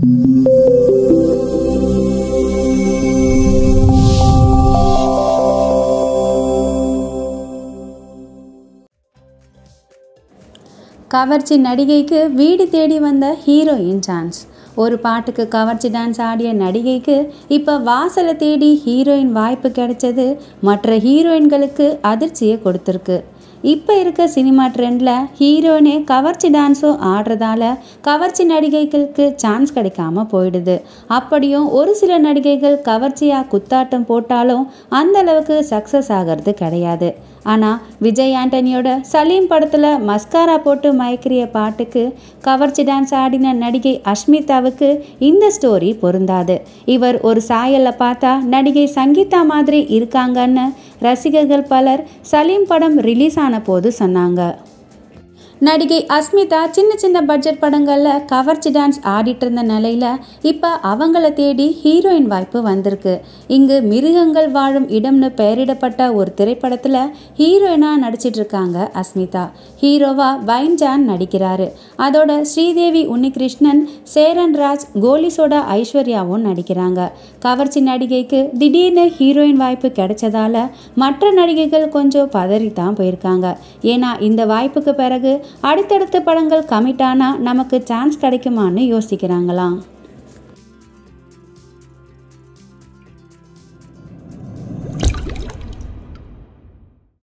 கவர்ச்சி நடிகைக்கு வீடு தேடி வந்த ஹீரோயின் சான்ஸ் ஒரு பாட்டுக்கு கவர்ச்சி டான்ஸ் ஆடிய நடிகைக்கு இப்போ வாசலை தேடி ஹீரோயின் வாய்ப்பு கிடைச்சது மற்ற ஹீரோயின்களுக்கு அதிர்ச்சியை கொடுத்துருக்கு இப்போ இருக்க சினிமா ட்ரெண்டில் ஹீரோயினே கவர்ச்சி டான்ஸும் ஆடுறதால கவர்ச்சி நடிகைகளுக்கு சான்ஸ் கிடைக்காம போயிடுது அப்படியும் ஒரு சில நடிகைகள் கவர்ச்சியாக குத்தாட்டம் போட்டாலும் அந்த அளவுக்கு சக்ஸஸ் ஆகிறது கிடையாது ஆனால் விஜய் ஆண்டனியோட சலீம் படத்தில் மஸ்காரா போட்டு மயக்கிறிய பாட்டுக்கு கவர்ச்சி டான்ஸ் ஆடின நடிகை அஷ்மிதாவுக்கு இந்த ஸ்டோரி பொருந்தாது இவர் ஒரு சாயலில் பார்த்தா நடிகை சங்கீதா மாதிரி இருக்காங்கன்னு ரசிகர்கள் பலர் சலீம் படம் ரிலீஸ் ஆன போது சொன்னாங்க நடிகை அஸ்மிதா சின்ன சின்ன பட்ஜெட் படங்களில் கவர்ச்சி டான்ஸ் ஆடிட்டு இருந்த நிலையில் இப்போ அவங்கள தேடி ஹீரோயின் வாய்ப்பு வந்திருக்கு இங்கு மிருகங்கள் வாழும் இடம்னு பெயரிடப்பட்ட ஒரு திரைப்படத்தில் ஹீரோயினாக நடிச்சிட்டு இருக்காங்க அஸ்மிதா ஹீரோவா வைன்ஜான் நடிக்கிறாரு அதோட ஸ்ரீதேவி உன்னிகிருஷ்ணன் சேரன் ராஜ் கோலிசோடா ஐஸ்வர்யாவும் நடிக்கிறாங்க கவர்ச்சி நடிகைக்கு திடீர்னு ஹீரோயின் வாய்ப்பு கிடைச்சதால மற்ற நடிகைகள் கொஞ்சம் பதறித்தான் போயிருக்காங்க ஏன்னா இந்த வாய்ப்புக்கு பிறகு அடுத்தடுத்த படங்கள் கமிட் ஆனால் நமக்கு சான்ஸ் கிடைக்குமான்னு யோசிக்கிறாங்களாம்